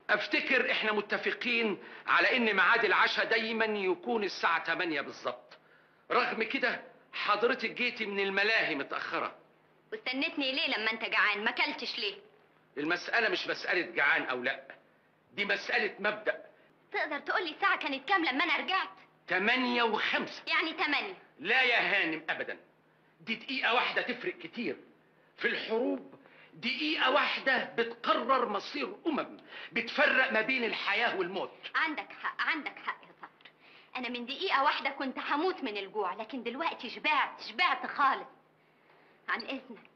افتكر احنا متفقين على ان ميعاد العشاء دايما يكون الساعة 8 بالظبط رغم كده حضرتك جيتي من الملاهي متأخرة واستنتني ليه لما انت جعان ما اكلتش ليه المسألة مش مسألة جعان او لا دي مسألة مبدأ تقدر تقولي الساعه كانت كام لما انا رجعت 8 وخمسة يعني تمانية لا يا هانم ابدا دي دقيقة واحدة تفرق كتير في الحروب دقيقة واحدة بتقرر مصير أمم بتفرق ما بين الحياة والموت عندك حق عندك حق يا صبر انا من دقيقه واحده كنت هموت من الجوع لكن دلوقتي شبعت شبعت خالص عن اذنك